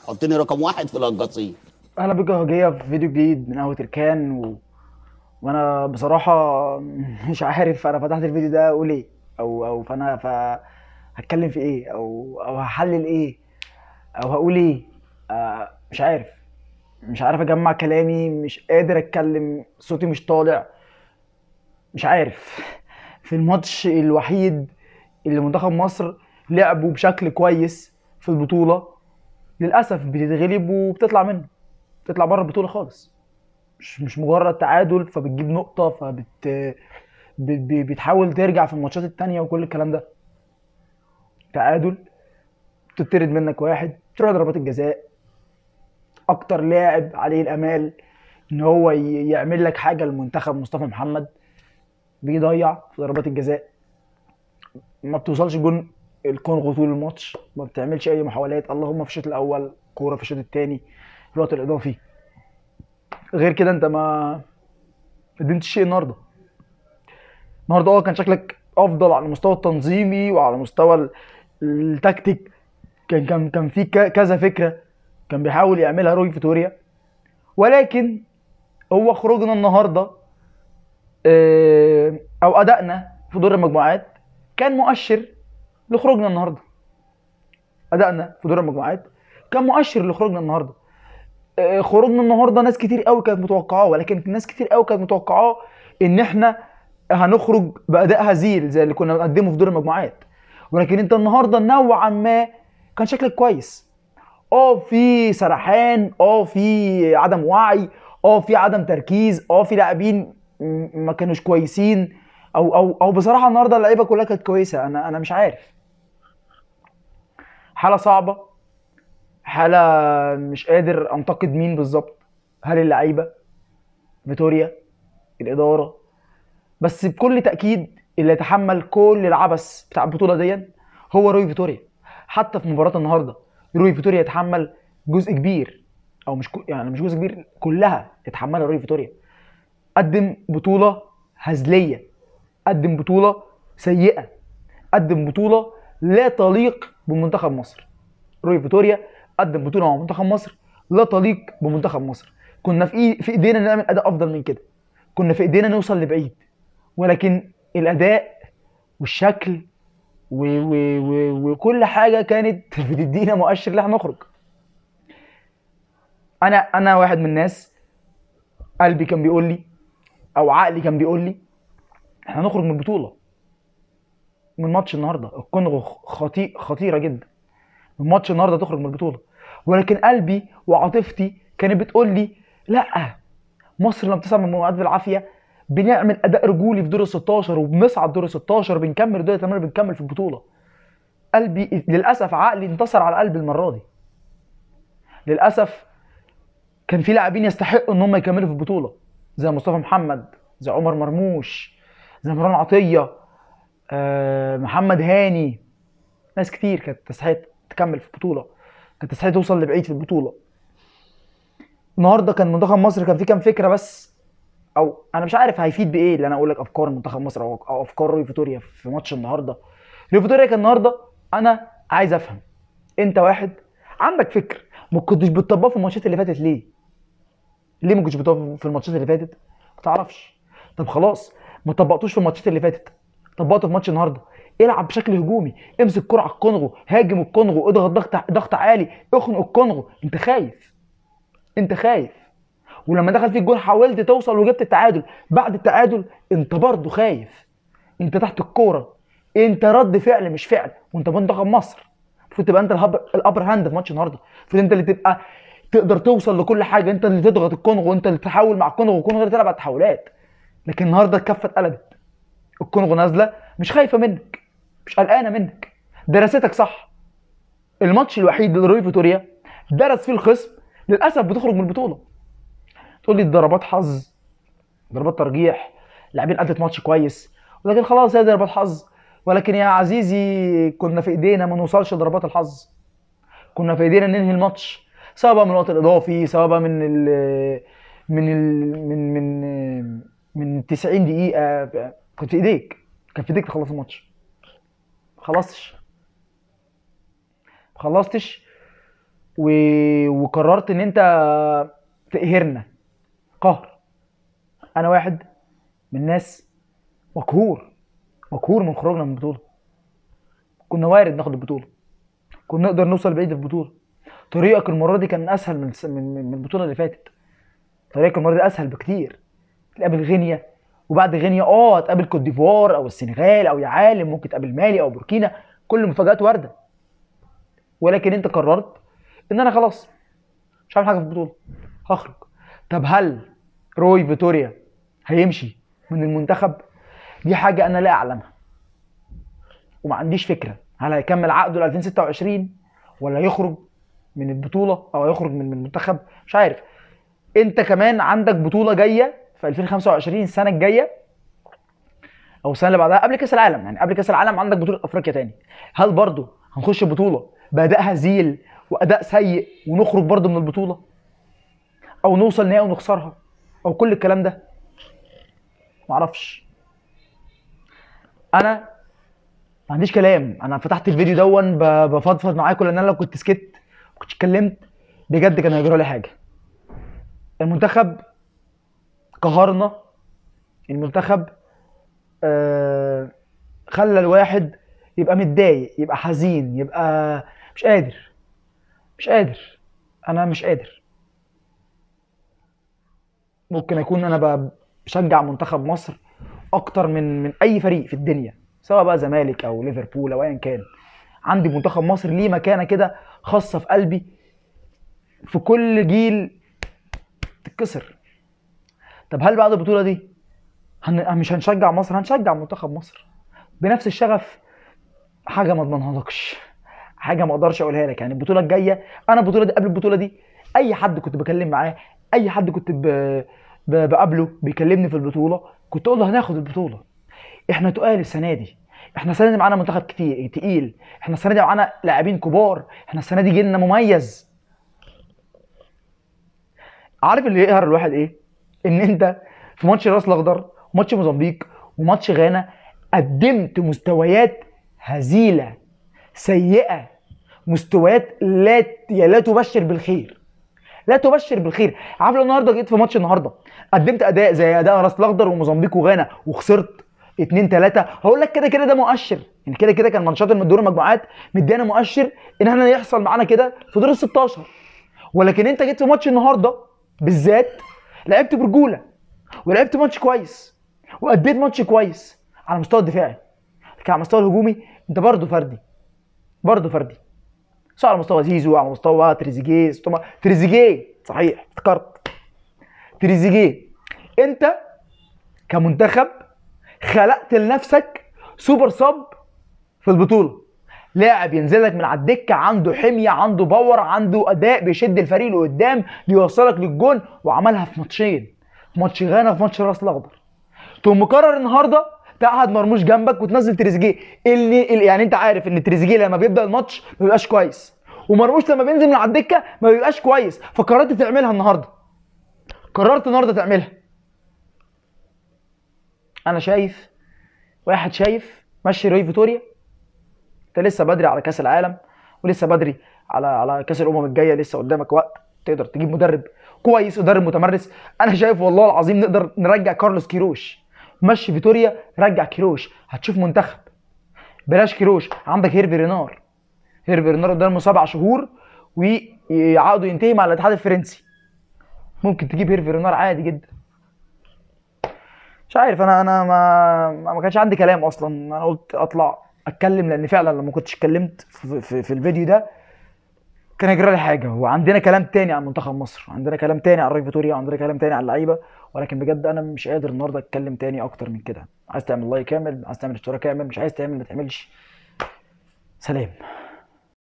حطني رقم واحد في القصيم اهلا بك يا هجية في فيديو جديد من قهوة الكان و... وانا بصراحة مش عارف انا فتحت الفيديو ده اقول ايه او او فانا ف هتكلم في ايه او او هحلل ايه او هقول ايه آه مش عارف مش عارف اجمع كلامي مش قادر اتكلم صوتي مش طالع مش عارف في الماتش الوحيد اللي منتخب مصر لعبه بشكل كويس في البطولة للأسف بتتغلب وبتطلع منه تطلع بره البطوله خالص مش مش مجرد تعادل فبتجيب نقطه فبت ب- ب- بتحاول ترجع في الماتشات التانية وكل الكلام ده تعادل تطرد منك واحد تروح ضربات الجزاء اكتر لاعب عليه الامال ان هو ي- يعمل لك حاجه لمنتخب مصطفى محمد بيضيع في ضربات الجزاء ما بتوصلش جون الكونغو طول الماتش ما بتعملش اي محاولات اللهم في الشوط الاول كوره في الشوط الثاني الوقت الاضافي غير كده انت ما ما قدمتش شيء النهارده النهارده اه كان شكلك افضل على المستوى التنظيمي وعلى مستوى ال- التكتيك كان كان كان في ك- كذا فكره كان بيحاول يعملها روي فيتوريا ولكن هو خروجنا النهارده آه، او ادائنا في دور المجموعات كان مؤشر لخروجنا النهارده ادائنا في دور المجموعات كان مؤشر لخروجنا النهارده آه، خروجنا النهارده ناس كتير قوي كانت متوقعاه ولكن ناس كتير قوي كانت متوقعاه ان احنا هنخرج باداء هزيل زي اللي كنا بنقدمه في دور المجموعات ولكن انت النهارده نوعا ما كان شكلك كويس اه في سرحان اه في عدم وعي اه في عدم تركيز اه في لاعبين م- ما كانوش كويسين او او او بصراحه النهارده اللعيبه كلها كانت كويسه انا انا مش عارف حاله صعبه حاله مش قادر انتقد مين بالظبط هل اللعيبه فيتوريا الاداره بس بكل تاكيد اللي يتحمل كل العبث بتاع البطوله دي هو روي فيتوريا حتى في مباراه النهارده روي فيتوريا يتحمل جزء كبير او مش كو- يعني مش جزء كبير كلها يتحملها روي فيتوريا قدم بطوله هزليه قدم بطوله سيئه قدم بطوله لا تليق بمنتخب مصر روي فيتوريا قدم بطوله مع منتخب مصر لا تليق بمنتخب مصر كنا في إي- في ايدينا نعمل اداء افضل من كده كنا في ايدينا نوصل لبعيد ولكن الاداء والشكل و و و وكل حاجه كانت بتدينا مؤشر ان احنا نخرج انا انا واحد من الناس قلبي كان بيقول لي او عقلي كان بيقول لي احنا هنخرج من البطوله من ماتش النهارده الكونغو خطي خطيره جدا من ماتش النهارده تخرج من البطوله ولكن قلبي وعاطفتي كانت بتقول لي لا مصر لما بتصعد من المجموعات بالعافيه بنعمل اداء رجولي في دور ال 16 وبنصعد دور ال 16 بنكمل دور الثمانيه بنكمل في البطوله قلبي للاسف عقلي انتصر على قلبي المره دي للاسف كان في لاعبين يستحقوا ان هم يكملوا في البطوله زي مصطفى محمد زي عمر مرموش زي مروان عطيه آه، محمد هاني ناس كتير كانت تستحق تكمل في البطوله كانت تستحق توصل لبعيد في البطوله النهارده كان منتخب مصر كان فيه كام فكره بس او انا مش عارف هيفيد بايه اللي انا اقول لك افكار منتخب مصر او أو افكار روي فيتوريا في ماتش النهارده روي فيتوريا كان النهارده انا عايز افهم انت واحد عندك فكر ما كنتش بتطبقه في الماتشات اللي فاتت ليه ليه ما كنتش بتطبقه في الماتشات اللي فاتت ما تعرفش طب خلاص ما طبقتوش في الماتشات اللي فاتت طبقته في ماتش النهارده العب بشكل هجومي امسك كرة على الكونغو هاجم الكونغو اضغط ضغط ضغط عالي اخنق الكونغو انت خايف انت خايف ولما دخل فيك جول حاولت توصل وجبت التعادل بعد التعادل انت برضه خايف انت تحت الكوره انت رد فعل مش فعل وانت منتخب مصر المفروض تبقى انت الهب- الابر هاند في ماتش النهارده المفروض انت اللي تبقى تقدر توصل لكل حاجه انت اللي تضغط الكونغو وانت اللي تحاول مع الكونغو والكونغو اللي تلعب على التحولات لكن النهارده الكفه اتقلبت الكونغو نازله مش خايفه منك مش قلقانه منك درستك صح الماتش الوحيد اللي روي فيتوريا درس فيه الخصم للاسف بتخرج من البطوله تقول لي ضربات حظ ضربات ترجيح لاعبين ادت ماتش كويس ولكن خلاص هي ضربات حظ ولكن يا عزيزي كنا في ايدينا ما نوصلش لضربات الحظ كنا في ايدينا ننهي الماتش سواء بقى من الوقت الاضافي سواء بقى من ال من ال من من من 90 دقيقة كنت في ايديك كان في ايديك تخلص الماتش ما خلصتش ما خلصتش و... وقررت ان انت تقهرنا قهر انا واحد من الناس مقهور مقهور من خروجنا من البطوله كنا وارد ناخد البطوله كنا نقدر نوصل بعيد في البطوله طريقك المره دي كان اسهل من من من البطوله اللي فاتت طريقك المره دي اسهل بكتير تقابل غينيا وبعد غينيا اه تقابل كوت ديفوار او السنغال او يا عالم ممكن تقابل مالي او بوركينا كل المفاجآت وارده ولكن انت قررت ان انا خلاص مش هعمل حاجه في البطوله هخرج طب هل روي فيتوريا هيمشي من المنتخب دي حاجه انا لا اعلمها وما عنديش فكره هل هيكمل عقده ل 2026 ولا يخرج من البطوله او يخرج من من المنتخب مش عارف انت كمان عندك بطوله جايه في 2025 السنه الجايه او السنه اللي بعدها قبل كاس العالم يعني قبل كاس العالم عندك بطوله افريقيا تاني هل برضو هنخش بطوله باداء هزيل واداء سيء ونخرج برضو من البطوله او نوصل نهائي ونخسرها او كل الكلام ده معرفش انا ما عنديش كلام انا فتحت الفيديو دون ب- بفضفض معاكم لان انا لو كنت سكت ما كنتش اتكلمت بجد كان هيجرى لي حاجه المنتخب قهرنا المنتخب آه خلى الواحد يبقى متضايق يبقى حزين يبقى مش قادر مش قادر انا مش قادر ممكن اكون انا ب- بشجع منتخب مصر اكتر من من اي فريق في الدنيا سواء بقى زمالك او ليفربول او ايا كان عندي منتخب مصر ليه مكانه كده خاصه في قلبي في كل جيل تتكسر طب هل بعد البطوله دي هن... مش هنشجع مصر هنشجع منتخب مصر بنفس الشغف حاجه ما اضمنهالكش حاجه ما اقدرش اقولها لك يعني البطوله الجايه انا البطوله دي قبل البطوله دي اي حد كنت بكلم معاه اي حد كنت ب... ب... بقابله بيكلمني في البطوله كنت اقول له هناخد البطوله احنا تقال السنه دي احنا السنه دي معانا منتخب كتير تقيل احنا السنه دي معانا لاعبين كبار احنا السنه دي جيلنا مميز عارف اللي يقهر الواحد ايه ان انت في ماتش راس الاخضر وماتش موزمبيق وماتش غانا قدمت مستويات هزيله سيئه مستويات لا يا لا تبشر بالخير لا تبشر بالخير عارف لو النهارده جيت في ماتش النهارده قدمت اداء زي اداء راس الاخضر وموزمبيق وغانا وخسرت اتنين تلاته هقول لك كده كده ده مؤشر يعني كده كده كان ماتشات من دور المجموعات مديانا مؤشر ان احنا يحصل معانا كده في دور ال 16 ولكن انت جيت في ماتش النهارده بالذات لعبت برجوله ولعبت ماتش كويس واديت ماتش كويس على المستوى الدفاعي لكن على المستوى الهجومي انت برضه فردي برضه فردي سواء على مستوى زيزو على مستوى تريزيجيه مستوى تريزيجيه صحيح افتكرت تريزيجيه انت كمنتخب خلقت لنفسك سوبر صب في البطوله لاعب ينزل لك من على الدكه عنده حميه عنده باور عنده اداء بيشد الفريق لقدام بيوصلك للجون وعملها في ماتشين في ماتش غانا وفي ماتش راس الاخضر تقوم مقرر النهارده تقعد مرموش جنبك وتنزل تريزيجيه اللي اللي- يعني انت عارف ان تريزيجيه لما بيبدا الماتش ما بيبقاش كويس ومرموش لما بينزل من على الدكه ما بيبقاش كويس فقررت تعملها النهارده قررت النهارده تعملها انا شايف واحد شايف مشي روي فيتوريا انت لسه بدري على كاس العالم ولسه بدري على على كاس الامم الجايه لسه قدامك وقت تقدر تجيب مدرب كويس مدرب متمرس انا شايف والله العظيم نقدر نرجع كارلوس كيروش مشي فيتوريا رجع كيروش هتشوف منتخب بلاش كيروش عندك هيرفي رينار هيرفي رينار قدامه سبع شهور وعقده ينتهي مع الاتحاد الفرنسي ممكن تجيب هيرفي رينار عادي جدا مش عارف انا انا ما ما كانش عندي كلام اصلا انا قلت اطلع اتكلم لان فعلا لما كنتش اتكلمت في, في, في الفيديو ده كان هيجرى لي حاجه وعندنا كلام تاني عن منتخب مصر عندنا كلام تاني عن روي فيتوريا وعندنا كلام تاني عن اللعيبه ولكن بجد انا مش قادر النهارده اتكلم تاني اكتر من كده عايز تعمل لايك كامل عايز تعمل اشتراك كامل مش عايز تعمل ما تعملش سلام